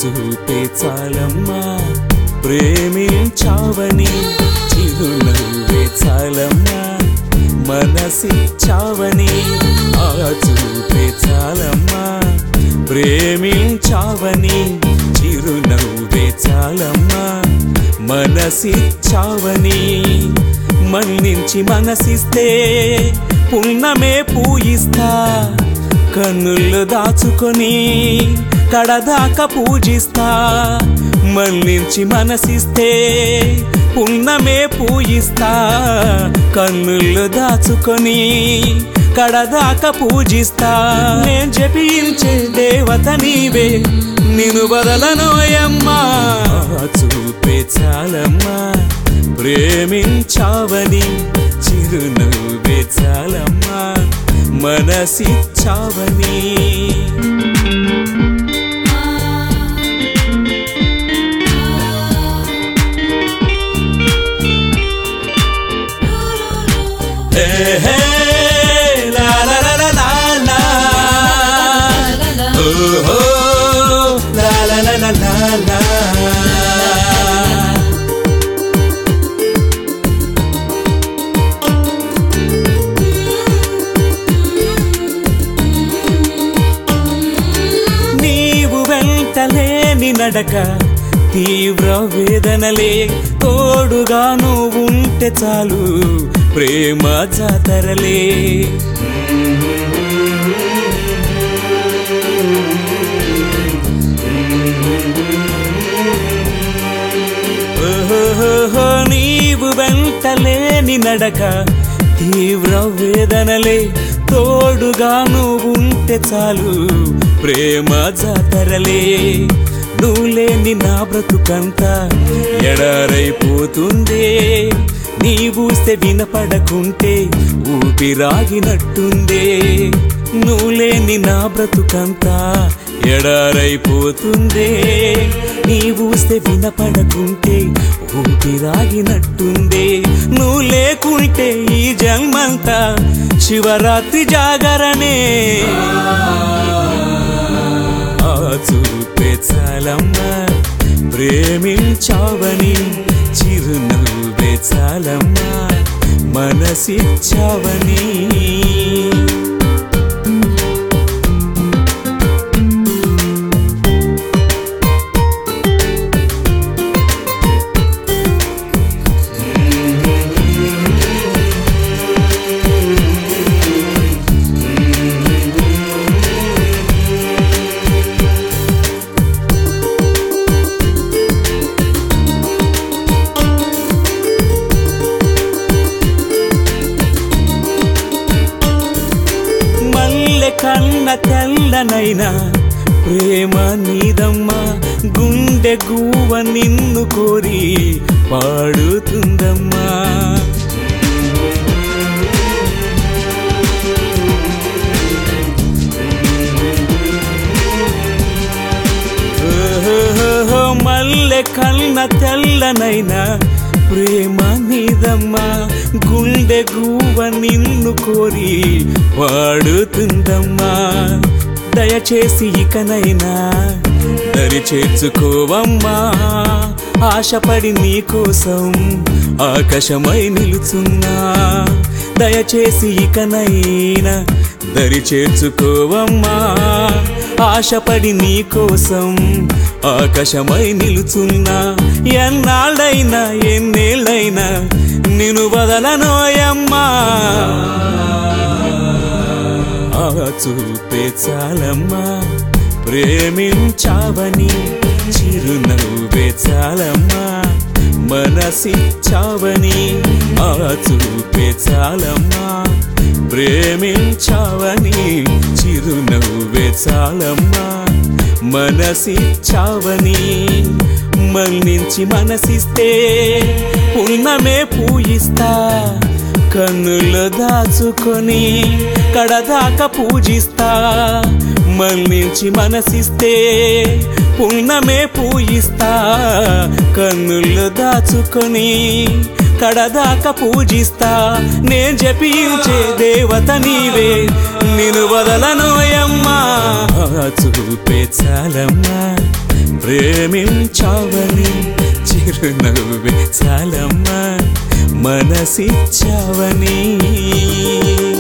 చూపే చాలమ్మా ప్రేమించావని చిరునవ్వే చాలమ్మా మనసిచ్చావని ఆ చూపే చాలమ్మా ప్రేమించావని చిరునవ్వే చాలమ్మా మనసిచ్చావని మన్నించి మనసిస్తే పుణ్యమే పూయిస్తా కన్నుల్లో దాచుకొని కడదాకా పూజిస్తా మన్నించి మనసిస్తే పుణ్యమే పూయిస్తా కన్నుల్లో దాచుకొని కడదాకా పూజిస్తా నేను జపించే దేవత నీవే నిన్ను బదలనోయమ్మా చూపే చాలమ్మా ప్రేమించావని చిరునవ్వే చాలమ్మా మనసిచ్చావని హే హే లా లా లా లా లా లా ఓహో లా లా లా లా లా లా నీవు వెంటలేని నడక తీవ్ర వేదనలే తోడుగా నువ్వు ఉంటే చాలు ప్రేమ జాతరలే ఓహోహోహో, నీవు వెంటలేని నడక తీవ్ర వేదనలే తోడుగా నువ్వు ఉంటే చాలు ప్రేమ జాతరలే నువ్వు లేని నా బ్రతుకంతా ఎడారైపోతుందే నీ ఊస్తే వినపడకుంటే ఊపిరాగినట్టుందే నువ్వు లేని నా బ్రతుకంతా ఎడారైపోతుందే నీ ఊస్తే వినపడకుంటే ఊపిరాగినట్టుందే నువ్వు లేకుంటే ఈ జన్మంతా శివరాత్రి జాగరణే ఆ చూపే చాలమ్మా ప్రేమించావని చిరునవ్వే చాలమ్మా మనసిచ్చావని మల్లె కన్న తెల్లనైనా ప్రేమ నీదమ్మా గుండె గువ్వ నిన్ను కోరి పాడుతుందమ్మా ఓహోహోహో, మల్లె కన్న తెల్లనైనా ప్రేమ నీదమ్మా గుండె గువ్వ నిన్ను కోరి వాడుతుందమ్మా దయచేసి ఇకనైనా దరి చేర్చుకోవమ్మా ఆశపడి నీ కోసం ఆకాశమై నిలుచున్నా దయచేసి ఇకనైనా దరి చేర్చుకోవమ్మా ఆశపడి నీ కోసం ఆకాశమై నిలుచున్నా ఎన్నాళ్ళైనా ఎన్నేళ్ళైనా నిన్ను వదలనోయమ్మా ఆ చూపే చాలమ్మా ప్రేమించావని చిరునవ్వే చాలమ్మా మనసిచ్చావని ఆ చూపే చాలమ్మా ప్రేమించావని చిరునవ్వే చాలమ్మా మనసిచ్చావని మన్నించి మనసిస్తే పుణ్యమే పూయిస్తా కన్నుల్లో దాచుకొని కడదాకా పూజిస్తా మన్నించి మనసిస్తే పుణ్యమే పూయిస్తా కన్నుల్లో దాచుకొని కడదాకా పూజిస్తా నేను జపించే దేవత నీవే నిన్ను వదలనోయమ్మా చూపే చాలమ్మా ప్రేమించావని చిరునవ్వే చాలమ్మా మనసిచ్చావని